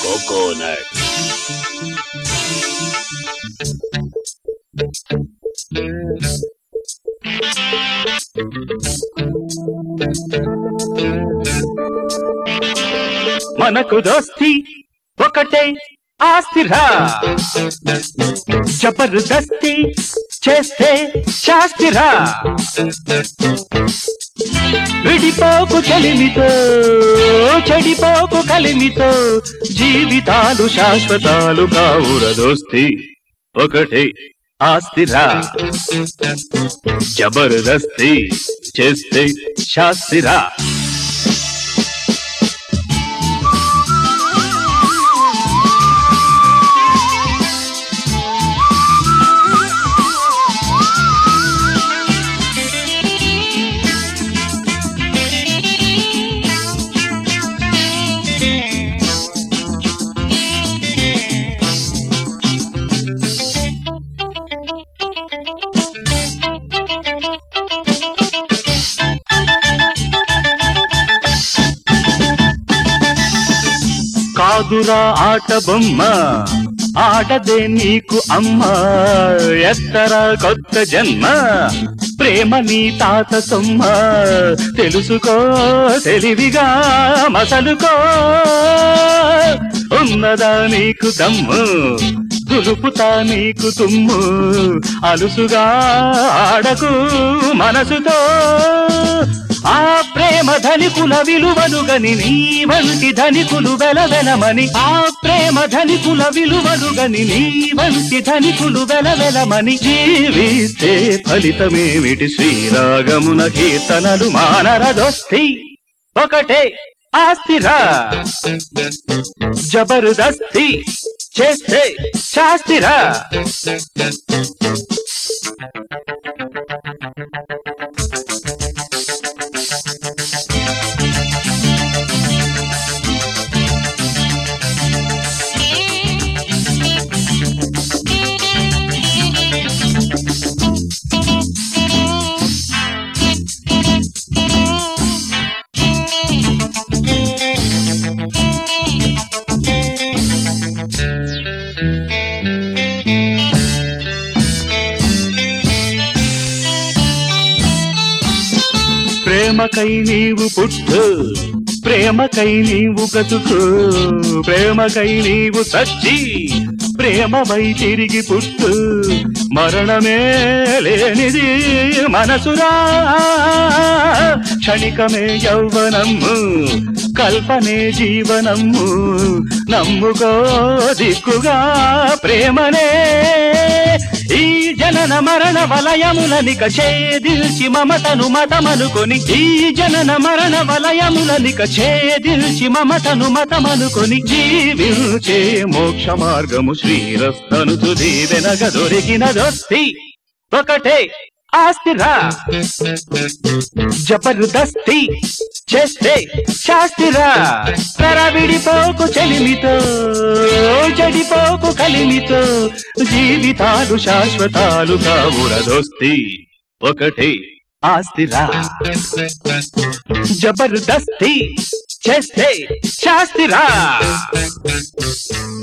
coconut మనకు దోస్తి ఒకటే ఆస్తిరా జబర్దస్తి చేస్తే శాస్తిరా విడిపోకు చెలిమితో చెడిపోకు కలిమితో జీవితాలు శాశ్వతాలు కావుర దోస్తి ఒకటే ఆస్తిరా జబర్దస్తి చేస్తే శాస్తిరా కాదురా ఆట బొమ్మ ఆటదే నీకు అమ్మ ఎత్తర కొత్త జన్మ ప్రేమ నీ తాత సొమ్మ తెలుసుకో తెలివిగా మసలుకో ఉన్నదా నీకు దమ్ము దులుపుతా నీకు తుమ్ము అలుసుగా ఆడకు మనసుతో ఆ ప్రేమ ధనికుల విలువలు గని నీ వంటి ధనికులు వెలవెలమని ఆ ప్రేమ ధనికుల విలువలు గని నీ వంటి ధనికులు వెలవెలమని జీవిస్తే ఫలితమేమిటి శ్రీరాగమున కీర్తనలు మానరదొస్తి ఒకటే ఆస్తిరా జబర్దస్తి చేస్తే శాస్తిరా ప్రేమకై నీవు పుట్టు ప్రేమకై నీవు బ్రతుకు ప్రేమకై నీవు సచ్చి ప్రేమవై తిరిగి పుట్టు మరణమే లేనిది మనసురా క్షణికమే యౌవనము కల్పనే జీవనము నమ్ముకో దిక్కుగా ప్రేమనే ఈ జనన మరణ వలయములనిక ఛేదిల్చి మమతను మతమనుకొని ఈ జనన మరణ వలయములనిక ఛేదిల్చి మమతను మతమనుకొని జీవించే మోక్ష మార్గము శ్రీరస్తను తుది వెనగ దొరికిన దొస్తి ఒకటే ఆస్తిరా జబర్దస్తి చేస్తే శాస్తిరా విడిపోకు చెలిమితో చెడిపోకు కలిమితో జీవితాలు శాశ్వతాలు కావుర దోస్తి ఒకటే ఆస్తిరా జబర్దస్తి చేస్తే శాస్తిరా